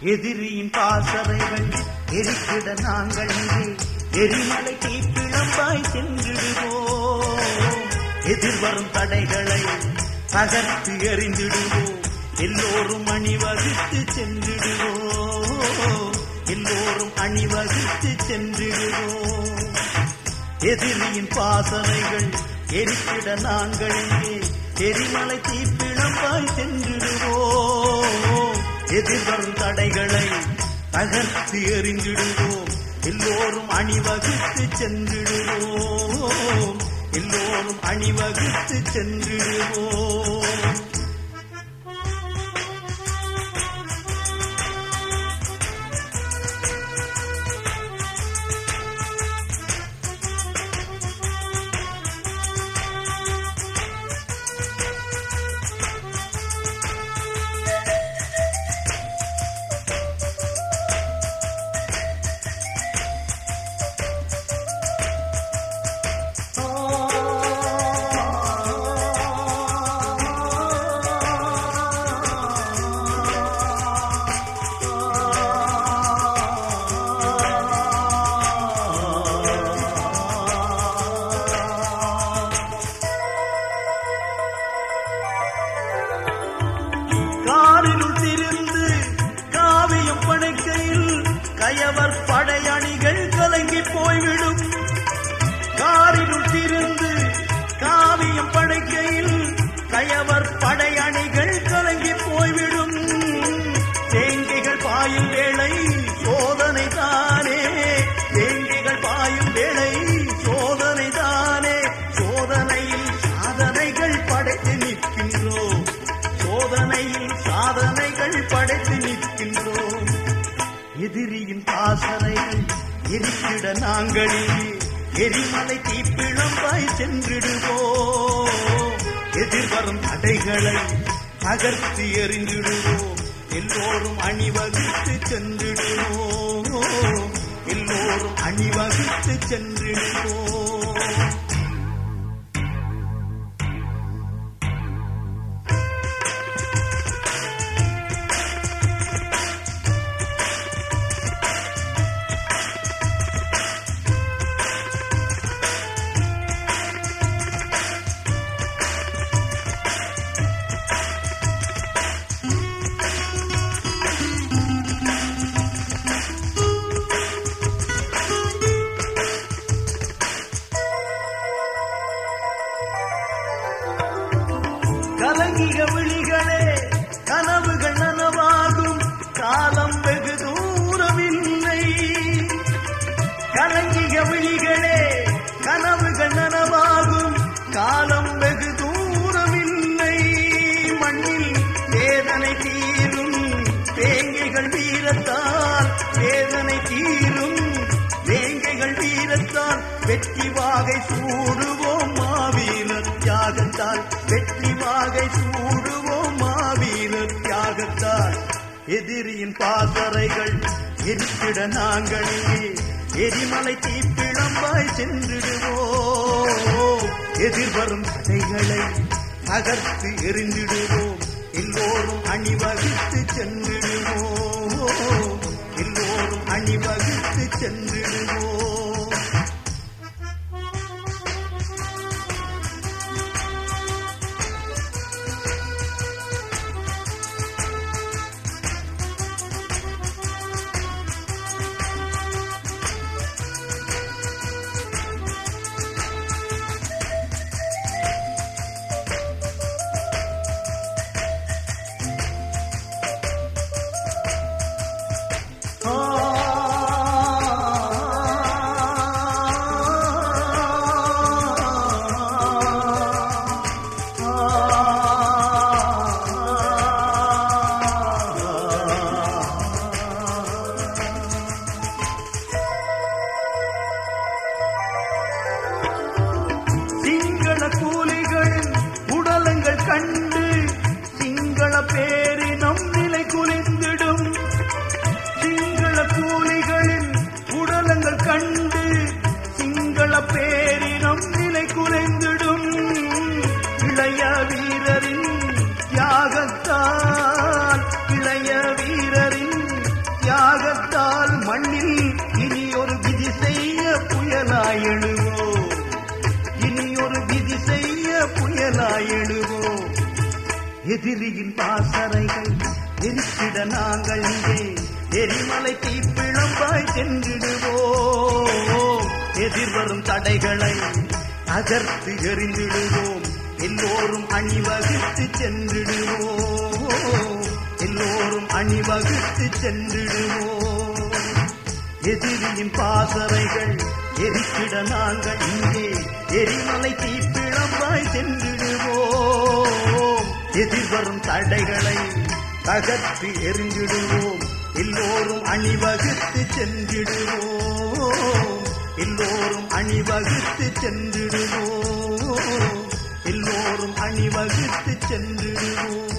எதிரியின் பாசறைகள் எரிக்கிட நாங்கள் இங்கே எரிமலை தீப்பிழம்பாய் சென்றிடுவோம் எதிர்வரும் தடைகளை தகர்த்து எறிந்திடுவோம் எல்லோரும் அணிவகுத்து சென்றிடுவோம் எல்லோரும் அணிவகுத்து சென்றிடுவோம் எதிரியின் பாசனைகள் எரிக்கிட நாங்கள் இங்கே எரிமலை தீப்பிழம்பாய் சென்றிடுவோம் எதிர்வரும் தடைகளை தகர்த்து எறிஞ்சிடுவோம் எல்லோரும் அணிவகுத்து சென்றிடுவோம் எல்லோரும் அணிவகுத்து சென்றிடுவோம் காரினுள் திரிந்து காவியம் படைக்கையில் கயவர் படையணிகள் கலங்கி போய்விடும் காரினுள் திரிந்து காவியம் படைக்கையில் கயவர் படையணிகள் கலங்கி போய்விடும் தேங்கைகள் பாயும் வேளை சோதனை தானே தேங்கைகள் பாயும் வேளை சோதனை தானே சோதனையில் சாதனைகள் படைத்து நிற்கின்றோம் சோதனையில் சாதனைகள் படைத்து நிற்கின்றோம் எதிரியின் பாசனைகள் எரித்திட நாங்கள் எரிமலை தீப்பிழம்பாய் சென்றிடுவோம் எதிர்வரும் தடைகளை தகர்த்து எறிந்திடுவோம் எல்லோரும் அணிவகுத்து சென்றிடுவோம் எல்லோரும் அணிவகுத்து சென்றிடுவோம் கலங்கிய விழிகளே கனவுகள் நனவாகும் காலம் வெகு தூரமில்லை கலங்கிய விழிகளே கனவுகள் நனவாகும் காலம் வெகு தூரமில்லை மண்ணில் வேதனை தீரும் வேங்கைகள் வீரத்தால் வேதனை தீரும் வேங்கைகள் வீரத்தால் வெற்றி வாகை சூடுவோம் மாவீரர் தியாகத்தால் வெற்றி வாகை சூடுவோம் மாவீரர் தியாகத்தால் எதிரியின் பாசறைகள் எரித்திட நாங்கள் இங்கே எரிமலை தீப்பிழம்பாய் சென்றிடுவோம் எதிர்வரும் தடைகளை தகர்த்து எறிந்திடுவோம் எல்லோரும் அணிவகுத்து சென்றிடுவோம் எல்லோரும் அணிவகுத்து சென்றிடுவோம் எதிரியின் பாசறைகள் எரித்திட நாங்கள் இங்கே எரிமலை தீப்பிழம்பாய் சென்றிடுவோம் எதிர்வரும் தடைகளை தகர்த்து எறிந்திடுவோம் எல்லோரும் அணிவகுத்து சென்றிடுவோம் எல்லோரும் அணிவகுத்து சென்றிடுவோம் எதிரியின் பாசறைகள் எரித்திட நாங்கள் இங்கே எரிமலை தீப்பிழம்பாய் சென்றிடுவோம் எதிர்வரும் தடைகளை தகர்த்து எரிஞ்சிடுவோம் எல்லோரும் அணிவகுத்து சென்றிடுவோம் எல்லோரும் அணிவகுத்து சென்றிடுவோம் எல்லோரும் அணிவகுத்து சென்றிடுவோம்